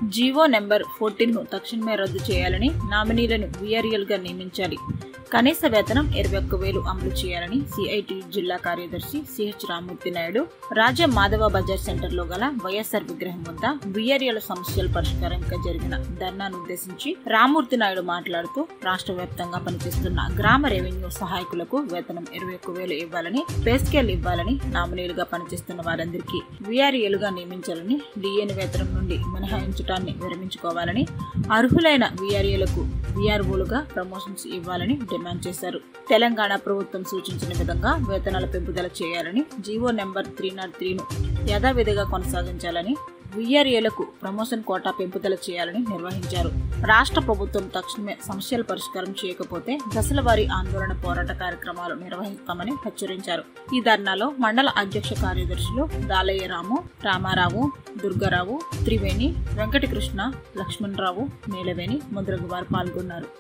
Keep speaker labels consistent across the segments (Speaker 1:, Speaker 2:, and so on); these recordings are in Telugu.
Speaker 1: జీవో నెంబర్ ఫోర్టీన్ ను తక్షణమే రద్దు చేయాలని నామినీలను వీఆర్ఎల్ గా నియమించాలి కనీస వేతనం ఇరవై ఒక్క వేలు అమలు చేయాలని సిఐటి జిల్లా కార్యదర్శి సిహెచ్ రామూర్తి నాయుడు రాజా మాధవ బజార్ సెంటర్ లో గల వైఎస్ఆర్ విగ్రహం వద్ద వీఆర్ఎల్ సమస్యల పరిష్కారంగా జరిగిన ధర్నాను ఉద్దేశించి రామూర్తి నాయుడు మాట్లాడుతూ రాష్ట్ర వ్యాప్తంగా పనిచేస్తున్న గ్రామ రెవెన్యూ సహాయకులకు వేతనం ఇరవై ఒక్క వేలు ఇవ్వాలని పే స్కేల్ ఇవ్వాలని నామినీలుగా పనిచేస్తున్న వారందరికీ వీఆర్ఏలుగా నియమించాలని డిఎన్ వేతనం నుండి మినహాయించడాన్ని విరమించుకోవాలని అర్హులైన వీఆర్ఏలకు వీఆర్ఓలుగా ప్రమోషన్స్ ఇవ్వాలని డిమాండ్ చేశారు తెలంగాణ ప్రభుత్వం సూచించిన విధంగా వేతనాల పెంపుదల చేయాలని జీవో నెంబర్ త్రీ నాట్ త్రీను యథావిధిగా కొనసాగించాలని వీఆర్ఏలకు ప్రమోషన్ కోటా పెంపుదల చేయాలని నిర్వహించారు రాష్ట్ర ప్రభుత్వం తక్షణమే సమస్యల పరిష్కారం చేయకపోతే దశల వారీ ఆందోళన పోరాట కార్యక్రమాలు నిర్వహిస్తామని హెచ్చరించారు ఈ ధర్నాలో మండల అధ్యక్ష కార్యదర్శులు దాలయ్య రాము రామారావు దుర్గారావు త్రివేణి వెంకటకృష్ణ లక్ష్మణరావు నీలవేణి మొదలగు వారు పాల్గొన్నారు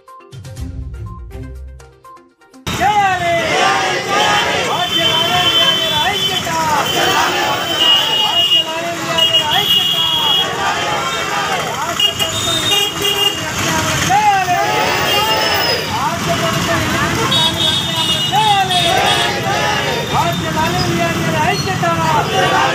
Speaker 2: చేయాలి రాజ్యాలే వ్యాధుల ఐక్యత రాజ్యాలే వ్యాధుల ఐక్యత రాష్ట్ర ప్రభుత్వం ఎన్నికలు చేయాలి రాష్ట్ర ప్రభుత్వం ఎన్నికలు చేయాలి రాజ్యాలే వ్యాధుల ఐక్యత